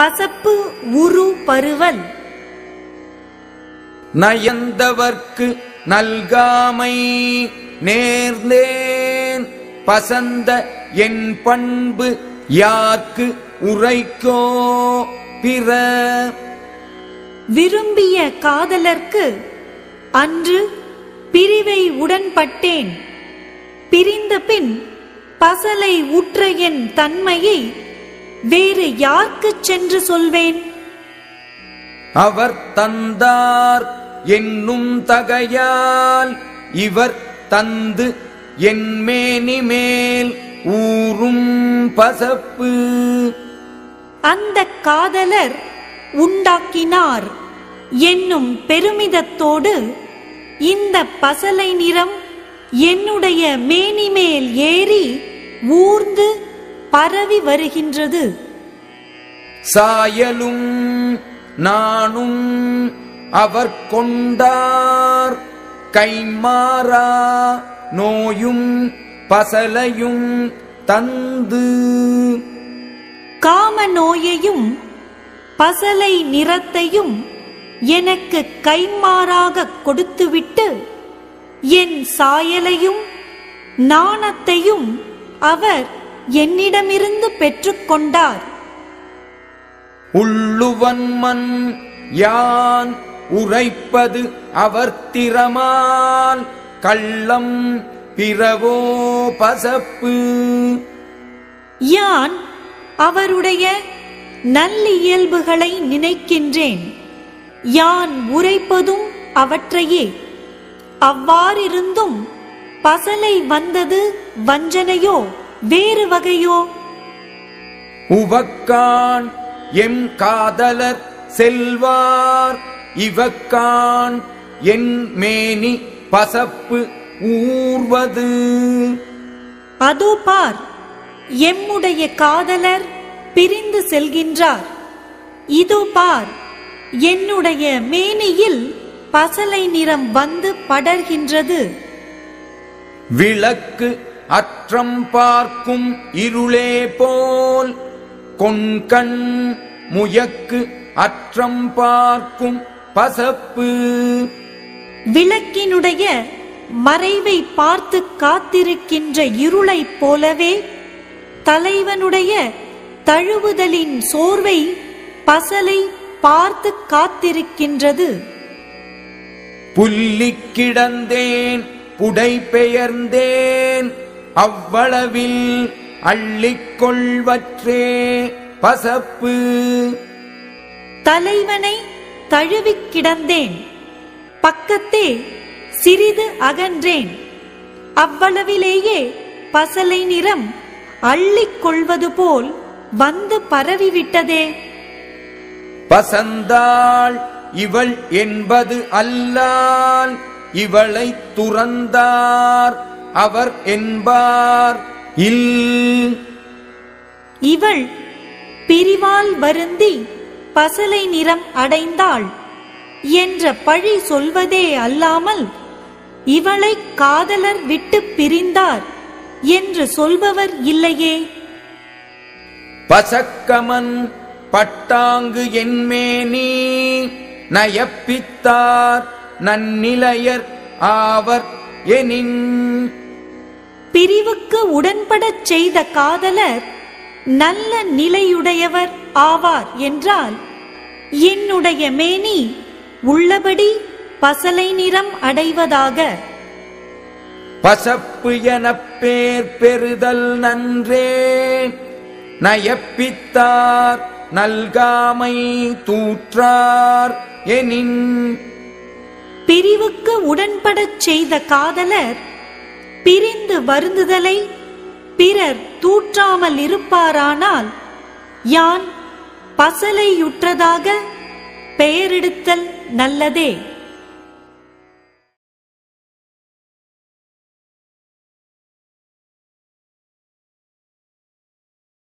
பசப்பு உரு பருவல் நயந்தவர்க்கு நல்காமை நேர்ந்தேன் பசந்த என் பண்பு யார்க்கு உரைக்கோ பிற விரும்பிய காதலர்க்கு அன்று பிரிவை உடன்பட்டேன் பிரிந்த பின் பசலை உற்ற என் தன்மையை வேறு யார்க்குச் சென்று சொல்வேன் அவர் தந்தார் என்னும் தகையால் இவர் தந்து என் மேனி மேல் ஊறும் பசப்பு அந்த காதலர் உண்டாக்கினார் என்னும் பெருமிதத்தோடு இந்த பசலை நிறம் என்னுடைய மேனி மேல் ஏறி ஊர்ந்து பரவி வருகின்றது சாயலும் நானும் அவர் கொண்டார் கைமாறா நோயும் பசலையும் தந்து காம நோயையும் பசலை நிறத்தையும் எனக்கு கைமாறாக கொடுத்துவிட்டு என் சாயலையும் நாணத்தையும் அவர் என்னிடமிருந்து பெற்றுக்கொண்டார் உள்ளுவன்மன் யான் உரைப்பது அவர் திறமால் கள்ளம் பிறவோ பசப்பு யான் அவருடைய நல்லியல்புகளை நினைக்கின்றேன் யான் உரைப்பதும் அவற்றையே அவ்வாறிருந்தும் பசலை வந்தது வஞ்சனையோ வேறு வகையோ உவக்கான் எம் காதலர் செல்வார் இவக்கான் என் மேனி பசப்பு ஊர்வது அதோ பார் எம்முடைய காதலர் பிரிந்து செல்கின்றார் இதோ பார் என்னுடைய மேனியில் பசலை நிறம் வந்து படர்கின்றது விளக்கு அற்றம் பார்க்கும் இருளே போல் கொண்கண் முயக்கு அற்றம் பார்க்கும் பசப்பு விளக்கினுடைய மறைவை பார்த்து காத்திருக்கின்ற இருளைப் போலவே தலைவனுடைய தழுவுதலின் சோர்வை பசலை பார்த்து காத்திருக்கின்றது புல்லிக் கிடந்தேன் புடை பெயர்ந்தேன் அவ்வளவில் அள்ளிக் கொள்வற்றே பசப்பு தலைவனை தழுவிக் கிடந்தேன் பக்கத்தே சிறிது அகன்றேன் அவ்வளவிலேயே பசலை நிறம் அள்ளிக் கொள்வது போல் வந்து பரவிவிட்டதே பசந்தாள் இவள் என்பது அல்லால் இவளை துறந்தார் அவர் என்பார் இல் இவள் பிரிவால் வருந்தி பசலை நிறம் அடைந்தாள் என்ற பழி சொல்வதே அல்லாமல் இவளை காதலர் விட்டு பிரிந்தார் என்று சொல்பவர் இல்லையே பசக்கமன் பட்டாங்கு என்மேனி நயப்பித்தார் நன்னிலையர் ஆவர் எனின் பிரிவுக்கு உடன்படச் செய்த காதலர் நல்ல நிலையுடையவர் ஆவார் என்றால் என்னுடைய மேனி உள்ளபடி பசலை நிறம் அடைவதாக பசப்பு எனப் பேர் பெறுதல் நன்றே நயப்பித்தார் நல்காமை தூற்றார் எனின் பிரிவுக்கு உடன்படச் செய்த காதலர் பிரிந்து வருந்துதலை பிறர் தூற்றாமல் இருப்பாரானால் யான் பசலையுற்றதாக பெயரெடுத்தல் நல்லதே